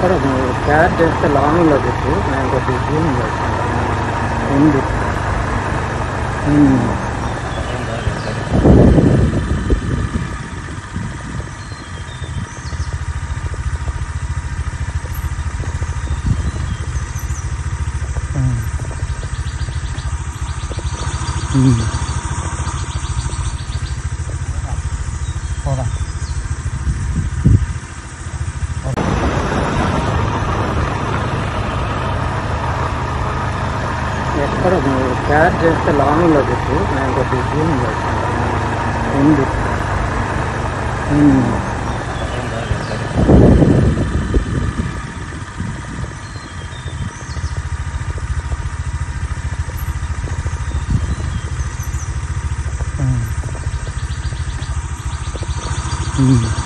ఎక్కడ నువ్వు క్యాచ్ చేస్తే లాంగ్లో పెట్టు నేను కొద్దిగా జూమ్ చేసుకుంటాను ఉంది ఉమ్. ఉమ్. ఉమ్. పోదా ఎక్కడ నువ్వు క్యాచ్ చేస్తే లాంగ్లో పెట్టు నేను కొద్దిగా జూమ్ చేసుకుంటాను ఉంది ఉమ్. ఉమ్. ఉమ్.